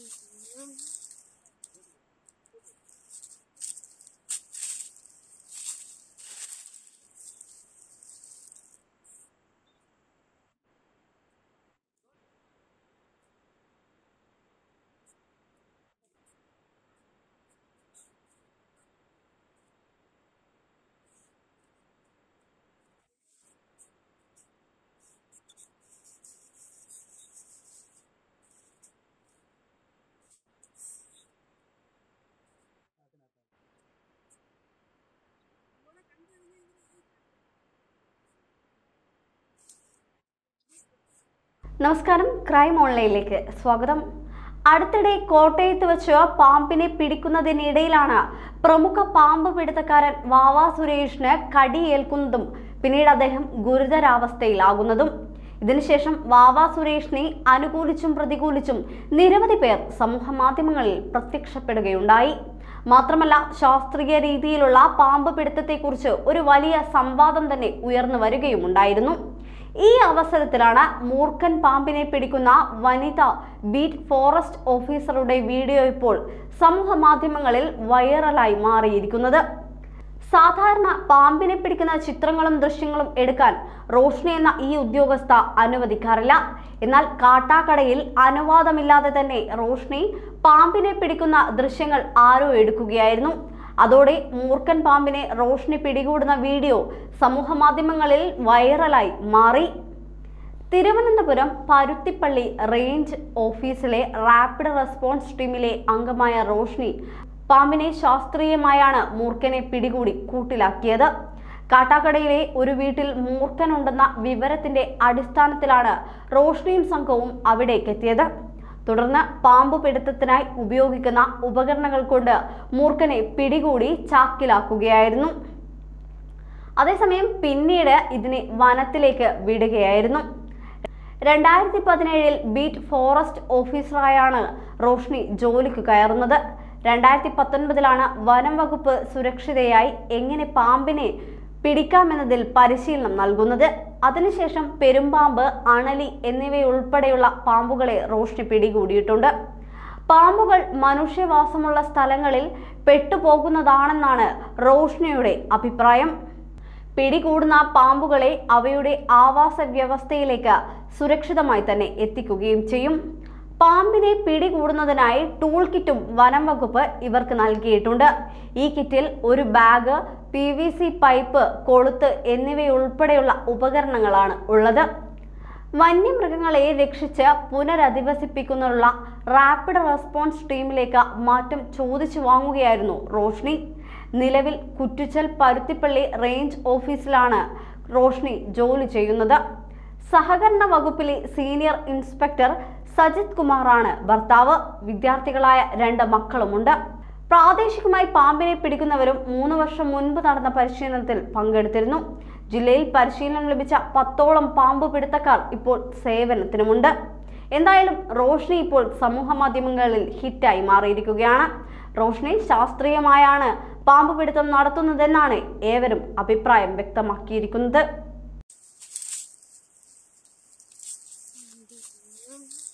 നമസ്കാരം ക്രൈം ഓൺലൈനിലേക്ക് സ്വാഗതം അടുത്തിടെ കോട്ടയത്ത് വെച്ച് പാമ്പിനെ പിടിക്കുന്നതിനിടയിലാണ് പ്രമുഖ പാമ്പ് പിടുത്തക്കാരൻ വാവാ സുരേഷിന് കടിയേൽക്കുന്നതും പിന്നീട് അദ്ദേഹം ഗുരുതരാവസ്ഥയിലാകുന്നതും ഇതിനുശേഷം വാവാ സുരേഷിനെ അനുകൂലിച്ചും പ്രതികൂലിച്ചും നിരവധി പേർ സമൂഹ മാധ്യമങ്ങളിൽ പ്രത്യക്ഷപ്പെടുകയുണ്ടായി മാത്രമല്ല ശാസ്ത്രീയ രീതിയിലുള്ള പാമ്പ് പിടുത്തത്തെക്കുറിച്ച് ഒരു വലിയ സംവാദം തന്നെ ഉയർന്നു വരികയുമുണ്ടായിരുന്നു ഈ അവസരത്തിലാണ് മൂർഖൻ പാമ്പിനെ പിടിക്കുന്ന വനിത ബീറ്റ് ഫോറസ്റ്റ് ഓഫീസറുടെ വീഡിയോ ഇപ്പോൾ സമൂഹ മാധ്യമങ്ങളിൽ വൈറലായി മാറിയിരിക്കുന്നത് സാധാരണ പാമ്പിനെ പിടിക്കുന്ന ചിത്രങ്ങളും ദൃശ്യങ്ങളും എടുക്കാൻ റോഷ്നി എന്ന ഈ ഉദ്യോഗസ്ഥ അനുവദിക്കാറില്ല എന്നാൽ കാട്ടാക്കടയിൽ അനുവാദമില്ലാതെ തന്നെ റോഷ്നി പാമ്പിനെ പിടിക്കുന്ന ദൃശ്യങ്ങൾ ആരോ എടുക്കുകയായിരുന്നു അതോടെ മൂർഖൻ പാമ്പിനെ റോഷ്നി പിടികൂടുന്ന വീഡിയോ സമൂഹ മാധ്യമങ്ങളിൽ വൈറലായി മാറി തിരുവനന്തപുരം പരുത്തിപ്പള്ളി റേഞ്ച് ഓഫീസിലെ റാപ്പിഡ് റെസ്പോൺസ് ടീമിലെ അംഗമായ റോഷ്നി പാമ്പിനെ ശാസ്ത്രീയമായാണ് മൂർഖനെ പിടികൂടി കൂട്ടിലാക്കിയത് കാട്ടാക്കടയിലെ ഒരു വീട്ടിൽ മൂർഖനുണ്ടെന്ന വിവരത്തിന്റെ അടിസ്ഥാനത്തിലാണ് റോഷ്നിയും സംഘവും അവിടേക്ക് എത്തിയത് തുടർന്ന് പാമ്പ് പിടുത്തത്തിനായി ഉപയോഗിക്കുന്ന ഉപകരണങ്ങൾ കൊണ്ട് മൂർഖനെ പിടികൂടി ചാക്കിലാക്കുകയായിരുന്നു അതേസമയം പിന്നീട് ഇതിനെ വനത്തിലേക്ക് വിടുകയായിരുന്നു രണ്ടായിരത്തി പതിനേഴിൽ ബീറ്റ് ഫോറസ്റ്റ് ഓഫീസറായാണ് റോഷ്നി ജോലിക്ക് കയറുന്നത് രണ്ടായിരത്തി പത്തൊൻപതിലാണ് വനം വകുപ്പ് സുരക്ഷിതയായി എങ്ങനെ പാമ്പിനെ പിടിക്കാമെന്നതിൽ പരിശീലനം നൽകുന്നത് അതിനുശേഷം പെരുമ്പാമ്പ് അണലി എന്നിവയുൾപ്പെടെയുള്ള പാമ്പുകളെ റോഷ്നി പിടികൂടിയിട്ടുണ്ട് പാമ്പുകൾ മനുഷ്യവാസമുള്ള സ്ഥലങ്ങളിൽ പെട്ടുപോകുന്നതാണെന്നാണ് റോഷ്നിയുടെ അഭിപ്രായം പിടികൂടുന്ന പാമ്പുകളെ അവയുടെ ആവാസ വ്യവസ്ഥയിലേക്ക് സുരക്ഷിതമായി തന്നെ എത്തിക്കുകയും ചെയ്യും പാമ്പിനെ പിടികൂടുന്നതിനായി ടൂൾ കിറ്റും വനം വകുപ്പ് ഇവർക്ക് നൽകിയിട്ടുണ്ട് ഈ കിറ്റിൽ ഒരു bag P V C pipe കൊളുത്ത് എന്നിവയുൾപ്പെടെയുള്ള ഉപകരണങ്ങളാണ് ഉള്ളത് വന്യമൃഗങ്ങളെ രക്ഷിച്ച് പുനരധിവസിപ്പിക്കുന്നതിനുള്ള റാപ്പിഡ് റെസ്പോൺസ് ടീമിലേക്ക് മാറ്റം ചോദിച്ചു വാങ്ങുകയായിരുന്നു റോഷ്നി നിലവിൽ കുറ്റിച്ചൽ പരുത്തിപ്പള്ളി റേഞ്ച് ഓഫീസിലാണ് റോഷ്നി ജോലി ചെയ്യുന്നത് സഹകരണ വകുപ്പിലെ സീനിയർ ഇൻസ്പെക്ടർ സജിത് കുമാറാണ് ഭർത്താവ് വിദ്യാർത്ഥികളായ രണ്ട് മക്കളുമുണ്ട് പ്രാദേശികമായി പാമ്പിനെ പിടിക്കുന്നവരും മൂന്ന് വർഷം മുൻപ് നടന്ന പരിശീലനത്തിൽ പങ്കെടുത്തിരുന്നു ജില്ലയിൽ പരിശീലനം ലഭിച്ച പത്തോളം പാമ്പ് പിടുത്തക്കാർ ഇപ്പോൾ സേവനത്തിനുമുണ്ട് എന്തായാലും റോഷ്നി ഇപ്പോൾ സമൂഹ മാധ്യമങ്ങളിൽ ഹിറ്റായി മാറിയിരിക്കുകയാണ് റോഷ്നി ശാസ്ത്രീയമായാണ് പാമ്പ് പിടുത്തം നടത്തുന്നതെന്നാണ് ഏവരും അഭിപ്രായം വ്യക്തമാക്കിയിരിക്കുന്നത്